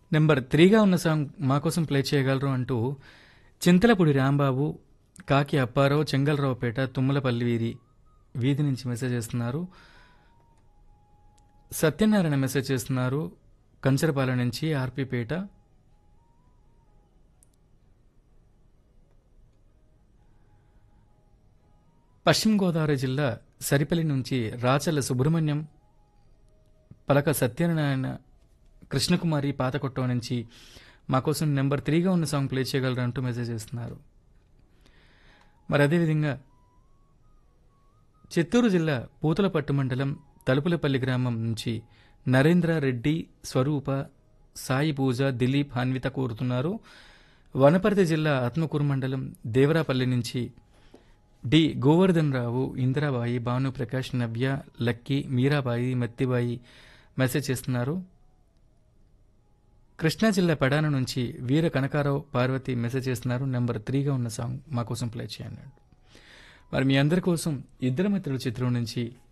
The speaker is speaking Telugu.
నెంబర్ త్రీగా ఉన్న సాంగ్ మా కోసం ప్లే చేయగలరు అంటూ చింతలపూడి రాంబాబు కాకి అప్పారావు చెంగల్రావుపేట తుమ్మలపల్లి వీధి వీధి నుంచి మెసేజ్ చేస్తున్నారు సత్యనారాయణ మెసేజ్ చేస్తున్నారు కంచరపాలెం నుంచి ఆర్పీపేట పశ్చిమ గోదావరి జిల్లా సరిపల్లి నుంచి రాచల్ల సుబ్రహ్మణ్యం పలక సత్యనారాయణ కృష్ణకుమారి పాతకొట్టం నుంచి మా కోసం నెంబర్ త్రీగా ఉన్న సాంగ్ ప్లే చేయగలరు అంటూ మెసేజ్ చేస్తున్నారు మరి అదేవిధంగా చిత్తూరు జిల్లా పూతలపట్టు మండలం తలుపులపల్లి గ్రామం నుంచి నరేంద్ర రెడ్డి స్వరూప సాయి పూజ దిలీప్ అన్విత కోరుతున్నారు వనపర్తి జిల్లా ఆత్మకూరు మండలం దేవరాపల్లి నుంచి డి గోవర్ధన్ రావు ఇందిరాబాయి భానుప్రకాష్ నవ్య లక్కీ మీరాబాయి మత్తిబాయి మెసేజ్ చేస్తున్నారు కృష్ణా జిల్లా పెడాన నుంచి వీర కనకారావు పార్వతి మెసేజ్ చేస్తున్నారు నెంబర్ త్రీగా ఉన్న సాంగ్ మా కోసం ప్లే చేయండి మరి మీ అందరి కోసం ఇద్దరు మిత్రుల చిత్రం నుంచి